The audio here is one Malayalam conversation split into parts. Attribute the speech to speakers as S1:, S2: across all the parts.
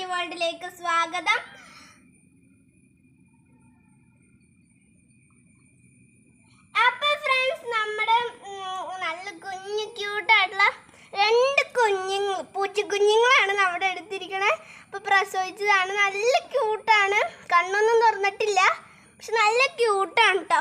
S1: വേൾഡിലേക്ക് സ്വാഗതം അപ്പൊ ഫ്രണ്ട്സ് നമ്മുടെ ഉം, നല്ല കുഞ്ഞു ക്യൂട്ടായിട്ടുള്ള രണ്ട് കുഞ്ഞുങ്ങൾ പൂച്ചക്കുഞ്ഞുങ്ങളാണ് നമ്മുടെ എടുത്തിരിക്കണേ അപ്പൊ പ്രസവിച്ചതാണ് നല്ല ക്യൂട്ടാണ് കണ്ണൊന്നും തുറന്നിട്ടില്ല പക്ഷെ നല്ല ക്യൂട്ടാണ് കേട്ടോ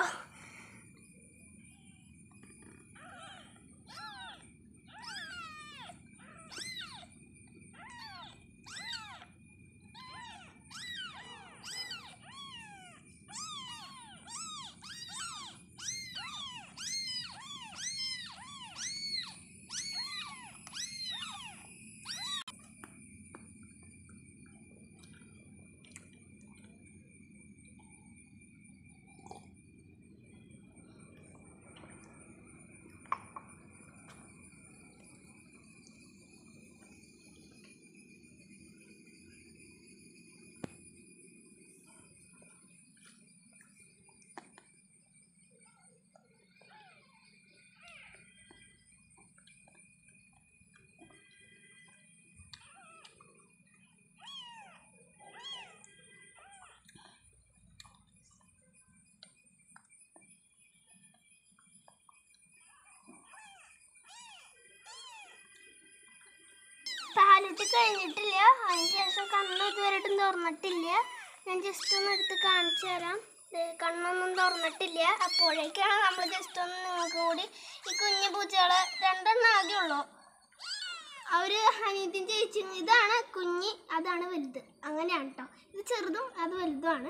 S1: പാലുട്ടി കഴിഞ്ഞിട്ടില്ല അതിനുശേഷം കണ്ണ് ഇതുവരെയായിട്ടും തുറന്നിട്ടില്ല ഞാൻ ജസ്റ്റ് ഒന്ന് എടുത്ത് കാണിച്ചു തരാം ദേ കണ്ണൊന്നും തുറന്നിട്ടില്ല അപ്പോഴേക്കാണ് നമ്മൾ ജസ്റ്റ് ഒന്ന് നിങ്ങൾക്ക് കൂടി ഈ കുഞ്ഞു പൂച്ചകളെ രണ്ടെണ്ണം ആകെ ഉള്ളൂ അവര് അനിയത്തിൻ ചേച്ചി ഇതാണ് കുഞ്ഞി അതാണ് വലുത് അങ്ങനെയാണ് കേട്ടോ ഇത് ചെറുതും അത് വലുതുമാണ്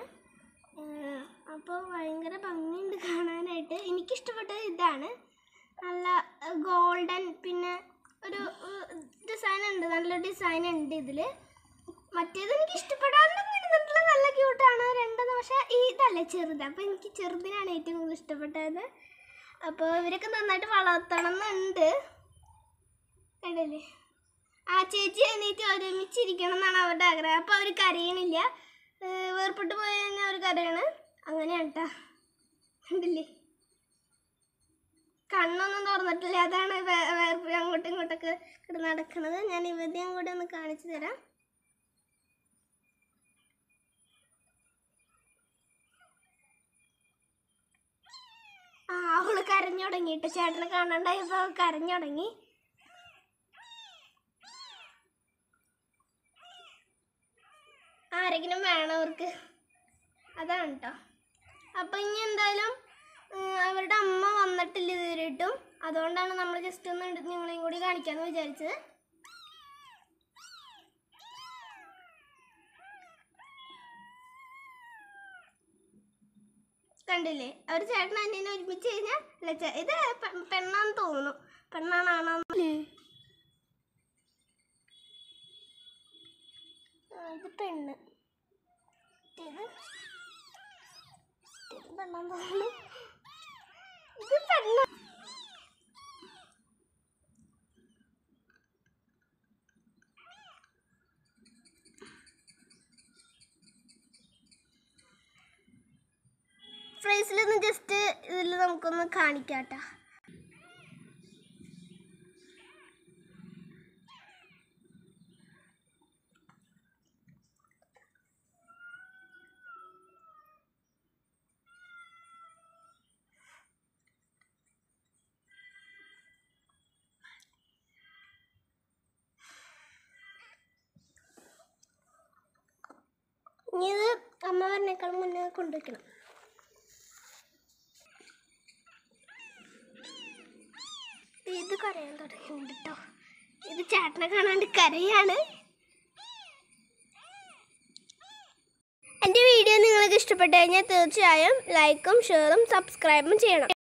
S1: അപ്പോൾ ഭയങ്കര ഭംഗിയുണ്ട് കാണാനായിട്ട് എനിക്കിഷ്ടപ്പെട്ടത് ഇതാണ് നല്ല ഗോൾഡൻ പിന്നെ ഒരു ഡിസൈൻ ഉണ്ട് നല്ല ഡിസൈൻ ഉണ്ട് ഇതിൽ മറ്റേത് എനിക്ക് ഇഷ്ടപ്പെടാനൊന്നും ഇരുന്നിട്ടില്ല നല്ല ക്യൂട്ടാണ് രണ്ടെന്ന് പക്ഷേ ഇതല്ലേ ചെറുത് അപ്പോൾ എനിക്ക് ചെറുതിനാണ് ഏറ്റവും കൂടുതൽ ഇഷ്ടപ്പെട്ടത് അപ്പോൾ ഇവരൊക്കെ നന്നായിട്ട് വളർത്തണം എന്നുണ്ട് കണ്ടില്ലേ ആ ചേച്ചി എണീറ്റ് ഒരുമിച്ചിരിക്കണം എന്നാണ് അവരുടെ ആഗ്രഹം അപ്പോൾ അവർ കരയണില്ല ഏഹ് വേർപെട്ട് പോയി കഴിഞ്ഞാൽ അവർ കരയാണ് അങ്ങനെയാണ് കേട്ടോ കണ്ടില്ലേ കണ്ണൊന്നും തുറന്നിട്ടില്ല അതാണ് വേ- വേർപെ അങ്ങോട്ടും ഇങ്ങോട്ടൊക്കെ കിടന്ന് നടക്കുന്നത് ഞാൻ ഇവരെയും കൂടെ ഒന്ന് കാണിച്ചു തരാം ആ അവള് കരഞ്ഞു തുടങ്ങിയിട്ട് ചേട്ടനെ കാണണ്ടായപ്പോൾ അവൾ കരഞ്ഞു തുടങ്ങി ആരെങ്കിലും വേണം അവർക്ക് അതാണ് കേട്ടോ അപ്പം ഇനി എന്തായാലും ഉം, അവരുടെ അമ്മ വന്നിട്ടില്ല ഇതുവരെയിട്ടും അതുകൊണ്ടാണ് നമ്മൾ ജസ്റ്റ് ഒന്ന് എടുത്ത് നിങ്ങളെയും കൂടി കാണിക്കാമെന്ന് വിചാരിച്ചത് കണ്ടില്ലേ അവർ ചേട്ടൻ അന്യനെ ഒരുമിച്ച് കഴിഞ്ഞാൽ അല്ല ചേ- ഇത് പെ- പെണ്ണാന്ന് തോന്നുന്നു പെണ്ണാണാണോ ഇത് പെണ്ണ് ഇത് ഇത് പെണ്ണാന്ന് തോന്നുന്നു ഇത് പെണ്ണ് ഫ്രൈസിലൊന്ന് ജസ്റ്റ് ഇതിൽ നമുക്കൊന്ന് കാണിക്കാട്ടാ ഇനി ഇത് അമ്മ പറഞ്ഞേക്കാൾ മുന്നേ കൊണ്ടുവയ്ക്കണം ഇത് കരയാൻ തുടങ്ങിയിട്ടുണ്ട് കേട്ടോ ഇത് ചേട്ടനെ കാണാണ്ട് കരയാണ് എൻ്റെ വീഡിയോ നിങ്ങൾക്ക് ഇഷ്ടപ്പെട്ടു കഴിഞ്ഞാൽ തീർച്ചയായും ലൈക്കും ഷെയറും സബ്സ്ക്രൈബും ചെയ്യണം